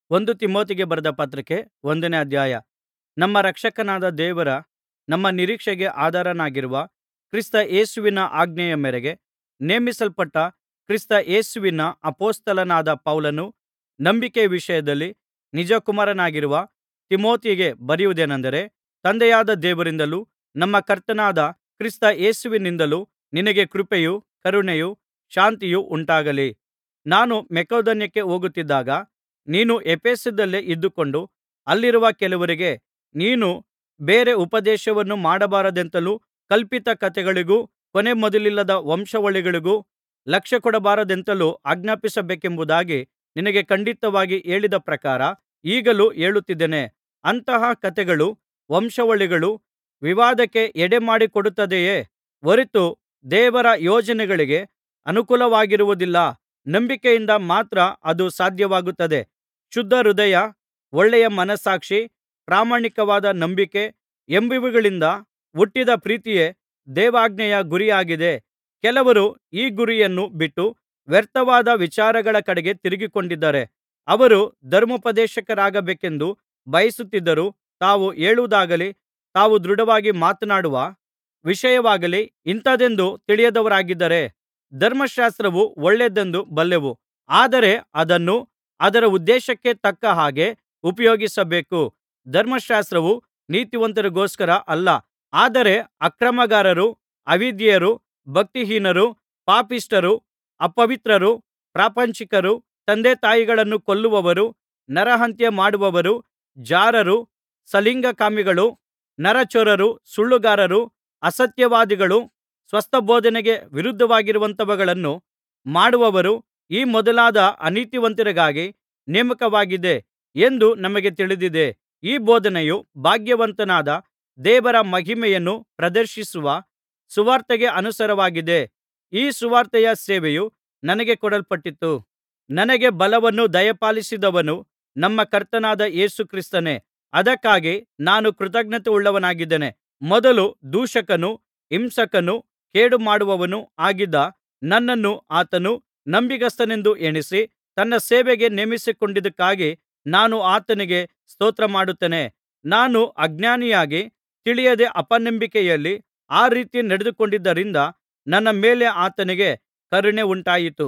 ಒಂದು ತಿಮೊಥೆಗೆ ಬರೆದ ಪತ್ರಿಕೆ ಒಂದನೇ ಅಧ್ಯಾಯ ನಮ್ಮ ರಕ್ಷಕನಾದ ದೇವರ ನಮ್ಮ ನಿರೀಕ್ಷೆಗೆ ಆಧಾರನಾಗಿರುವ ಕ್ರಿಸ್ತ ಯೇಸುವಿನ ಆಜ್ಞೆಯ ಮೇರೆಗೆ ನೇಮಿಸಲ್ಪಟ್ಟ ಕ್ರಿಸ್ತ ಯೇಸುವಿನ ಅಪೊಸ್ತಲನಾದ ಪೌಲನು ನಂಬಿಕೆಯ ವಿಷಯದಲ್ಲಿ ನಿಜಕುಮಾರನಾಗಿರುವ ತಿಮೊಥೆಗೆ ಬರೆಯುವುದೇನೆಂದರೆ ತಂದೆಯಾದ ದೇವರಿಂದಲೂ ನಮ್ಮ ಕರ್ತನಾದ ಕ್ರಿಸ್ತ ಯೇಸುವಿನಿಂದಲೂ ನಿನಗೆ ಕೃಪೆಯೂ ಕರುಣೆಯೂ ಶಾಂತಿಯೂ ಉಂಟಾಗಲಿ ನಾನು ಮಕೆದೋನ್ಯಕ್ಕೆ ಹೋಗುತ್ತಿದ್ದಾಗ ನೀನು ಎಫೆಸದಲ್ಲೇ ಇದ್ದುಕೊಂಡು ಅಲ್ಲಿರುವ ಕೆಲವರಿಗೆ ನೀನು ಬೇರೆ ಉಪದೇಶವನ್ನು ಮಾಡಬಾರದೆಂತಲೂ ಕಲ್ಪಿತ ಕಥೆಗಳಿಗೂ ಕೊನೆ ಮೊದಲಿಲ್ಲದ ವಂಶಾವಳಿಗಳಿಗೂ ಲಕ್ಷ್ಯಕೊಡಬಾರದೆಂತಲೂ ಆಜ್ಞಾಪಿಸಬೇಕೆಂಬುದಾಗಿ ನಿನಗೆ ಖಂಡಿತವಾಗಿ ಹೇಳಿದ ಪ್ರಕಾರ ಈಗಲೂ ಹೇಳುತ್ತಿದ್ದೇನೆ ಅಂತಹ ಕಥೆಗಳೂ ವಂಶಾವಳಿಗಳೂ ವಿವಾದಕ್ಕೆ ಎಡೆಮಾಡಿಕೊಡುತ್ತದೆಯೇ ಹೊರತು ದೇವರ ಯೋಜನೆಗಳಿಗೆ ಅನುಕೂಲವಾಗಿರುವುದಿಲ್ಲ ನಂಬಿಕೆಯಿಂದ ಮಾತ್ರ ಅದು ಸಾಧ್ಯವಾಗುತ್ತದೆ ಶುದ್ಧ ಹೃದಯ ಒಳ್ಳೆಯ ಮನಸ್ಸಾಕ್ಷಿ ಪ್ರಾಮಾಣಿಕವಾದ ನಂಬಿಕೆ ಎಂಬಿವುಗಳಿಂದ ಹುಟ್ಟಿದ ಪ್ರೀತಿಯೇ ದೇವಾಜ್ಞೆಯ ಗುರಿಯಾಗಿದೆ ಕೆಲವರು ಈ ಗುರಿಯನ್ನು ಬಿಟ್ಟು ವ್ಯರ್ಥವಾದ ವಿಚಾರಗಳ ಕಡೆಗೆ ತಿರುಗಿಕೊಂಡಿದ್ದಾರೆ ಅವರು ಧರ್ಮೋಪದೇಶಕರಾಗಬೇಕೆಂದು ಬಯಸುತ್ತಿದ್ದರೂ ತಾವು ಹೇಳುವುದಾಗಲಿ ತಾವು ದೃಢವಾಗಿ ಮಾತನಾಡುವ ವಿಷಯವಾಗಲಿ ಇಂಥದೆಂದು ತಿಳಿಯದವರಾಗಿದ್ದಾರೆ ಧರ್ಮಶಾಸ್ತ್ರವು ಒಳ್ಳೆಯದೆಂದು ಬಲ್ಲೆವು ಆದರೆ ಅದನ್ನು ಅದರ ಉದ್ದೇಶಕ್ಕೆ ತಕ್ಕ ಹಾಗೆ ಉಪಯೋಗಿಸಬೇಕು ಧರ್ಮಶಾಸ್ತ್ರವು ನೀತಿವಂತರಿಗೋಸ್ಕರ ಅಲ್ಲ ಆದರೆ ಅಕ್ರಮಗಾರರು ಅವಿಧೇಯರು ಭಕ್ತಿಹೀನರು ಪಾಪಿಷ್ಠರು ಅಪವಿತ್ರರು ಪ್ರಾಪಂಚಿಕರು ತಂದೆತಾಯಿಗಳನ್ನು ಕೊಲ್ಲುವವರು ನರಹತ್ಯ ಮಾಡುವವರು ಜಾರರು ಸಲಿಂಗಕಾಮಿಗಳು ನರಚೋರರು ಸುಳ್ಳುಗಾರರು ಅಸತ್ಯವಾದಿಗಳು ಸ್ವಸ್ಥಬೋಧನೆಗೆ ವಿರುದ್ಧವಾಗಿರುವಂಥವುಗಳನ್ನು ಮಾಡುವವರು ಈ ಮೊದಲಾದ ಅನೀತಿವಂತರಿಗಾಗಿ ನೇಮಕವಾಗಿದೆ ಎಂದು ನಮಗೆ ತಿಳಿದಿದೆ ಈ ಬೋಧನೆಯು ಭಾಗ್ಯವಂತನಾದ ದೇವರ ಮಹಿಮೆಯನ್ನು ಪ್ರದರ್ಶಿಸುವ ಸುವಾರ್ತೆಗೆ ಅನುಸಾರವಾಗಿದೆ ಈ ಸುವಾರ್ತೆಯ ಸೇವೆಯು ನನಗೆ ಕೊಡಲ್ಪಟ್ಟಿತು ನನಗೆ ಬಲವನ್ನು ದಯಪಾಲಿಸಿದವನು ನಮ್ಮ ಕರ್ತನಾದ ಯೇಸು ಕ್ರಿಸ್ತನೇ ಅದಕ್ಕಾಗಿ ನಾನು ಕೃತಜ್ಞತೆಯುಳ್ಳವನಾಗಿದ್ದೇನೆ ಮೊದಲು ದೂಷಕನೂ ಹಿಂಸಕನೂ ಕೇಡುಮಾಡುವವನೂ ಆಗಿದ್ದ ನನ್ನನ್ನು ಆತನು ನಂಬಿಗಸ್ತನೆಂದು ಎಣಿಸಿ ತನ್ನ ಸೇವೆಗೆ ನೇಮಿಸಿಕೊಂಡದ್ದಕ್ಕಾಗಿ ನಾನು ಆತನಿಗೆ ಸ್ತೋತ್ರಮಾಡುತ್ತೇನೆ ನಾನು ಅಜ್ಞಾನಿಯಾಗಿ ತಿಳಿಯದೆ ಅಪನಂಬಿಕೆಯಲ್ಲಿ ಆ ರೀತಿ ನಡೆದುಕೊಂಡಿದ್ದರಿಂದ ನನ್ನ ಮೇಲೆ ಆತನಿಗೆ ಕರುಣೆ ಉಂಟಾಯಿತು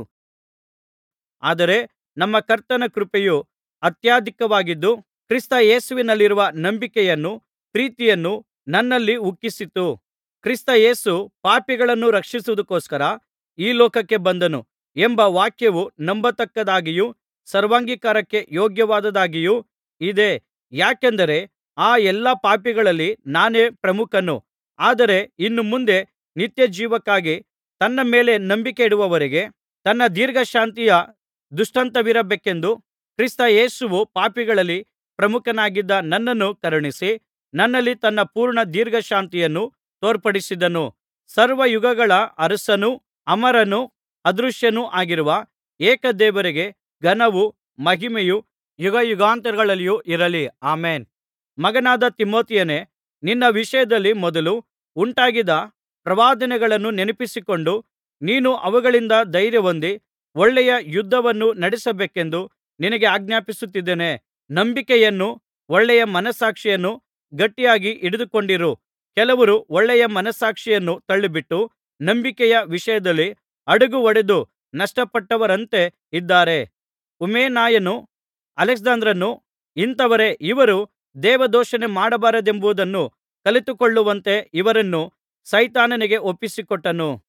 ಆದರೆ ನಮ್ಮ ಕರ್ತನ ಕೃಪೆಯು ಅತ್ಯಧಿಕವಾಗಿದ್ದು ಕ್ರಿಸ್ತ ಯೇಸುವಿನಲ್ಲಿರುವ ನಂಬಿಕೆಯನ್ನೂ ಪ್ರೀತಿಯನ್ನೂ ನನ್ನಲ್ಲಿ ಉಕ್ಕಿಸಿತು ಕ್ರಿಸ್ತ ಯೇಸು ಪಾಪಿಗಳನ್ನು ರಕ್ಷಿಸುವುದಕ್ಕೋಸ್ಕರ ಈ ಲೋಕಕ್ಕೆ ಬಂದನು ಎಂಬ ವಾಕ್ಯವು ನಂಬತಕ್ಕದ್ದಾಗಿಯೂ ಸರ್ವಾಂಗೀಕಾರಕ್ಕೆ ಯೋಗ್ಯವಾದದ್ದಾಗಿಯೂ ಇದೆ ಯಾಕೆಂದರೆ ಆ ಎಲ್ಲಾ ಪಾಪಿಗಳಲ್ಲಿ ನಾನೇ ಪ್ರಮುಖನು ಆದರೆ ಇನ್ನು ಮುಂದೆ ನಿತ್ಯಜೀವಕ್ಕಾಗಿ ತನ್ನ ಮೇಲೆ ನಂಬಿಕೆಯಿಡುವವರಿಗೆ ತನ್ನ ದೀರ್ಘಶಾಂತಿಯ ದೃಷ್ಟಾಂತವಿರಬೇಕೆಂದು ಕ್ರಿಸ್ತ ಯೇಸುವು ಪಾಪಿಗಳಲ್ಲಿ ಪ್ರಮುಖನಾಗಿದ್ದ ನನ್ನನ್ನು ಕರುಣಿಸಿ ನನ್ನಲ್ಲಿ ತನ್ನ ಪೂರ್ಣ ದೀರ್ಘಶಾಂತಿಯನ್ನು ತೋರ್ಪಡಿಸಿದನು ಸರ್ವಯುಗಗಳ ಅರಸನೂ ಅಮರನೂ ಅದೃಶ್ಯನೂ ಆಗಿರುವ ಏಕ ದೇವರಿಗೆ ಘನವೂ ಮಹಿಮೆಯೂ ಯುಗಯುಗಾಂತರಗಳಲ್ಲಿಯೂ ಇರಲಿ ಆಮೆನ್ ಮಗನಾದ ತಿಮೊಥೆಯನೇ ನಿನ್ನ ವಿಷಯದಲ್ಲಿ ಮೊದಲು ಉಂಟಾಗಿದ್ದ ಪ್ರವಾದನೆಗಳನ್ನು ನೆನಪಿಸಿಕೊಂಡು ನೀನು ಅವುಗಳಿಂದ ಧೈರ್ಯಹೊಂದಿ ಒಳ್ಳೆಯ ಯುದ್ಧವನ್ನು ನಡೆಸಬೇಕೆಂದು ನಿನಗೆ ಆಜ್ಞಾಪಿಸುತ್ತಿದ್ದೇನೆ ನಂಬಿಕೆಯನ್ನೂ ಒಳ್ಳೆಯ ಮನಸ್ಸಾಕ್ಷಿಯನ್ನೂ ಗಟ್ಟಿಯಾಗಿ ಹಿಡಿದುಕೊಂಡಿರು ಕೆಲವರು ಒಳ್ಳೆಯ ಮನಸ್ಸಾಕ್ಷಿಯನ್ನು ತಳ್ಳಿಬಿಟ್ಟು ನಂಬಿಕೆಯ ವಿಷಯದಲ್ಲಿ ಅಡಗು ಹೊಡೆದು ನಷ್ಟಪಟ್ಟವರಂತೆ ಇದ್ದಾರೆ ಹುಮೆನಾಯನೂ ಅಲೆಕ್ಸಾಂದ್ರನೂ ಇಂಥವರೇ ಇವರು ದೇವದೂಷಣೆ ಮಾಡಬಾರದೆಂಬುದನ್ನು ಕಲಿತುಕೊಳ್ಳುವಂತೆ ಇವರನ್ನು ಸೈತಾನನಿಗೆ ಒಪ್ಪಿಸಿಕೊಟ್ಟನು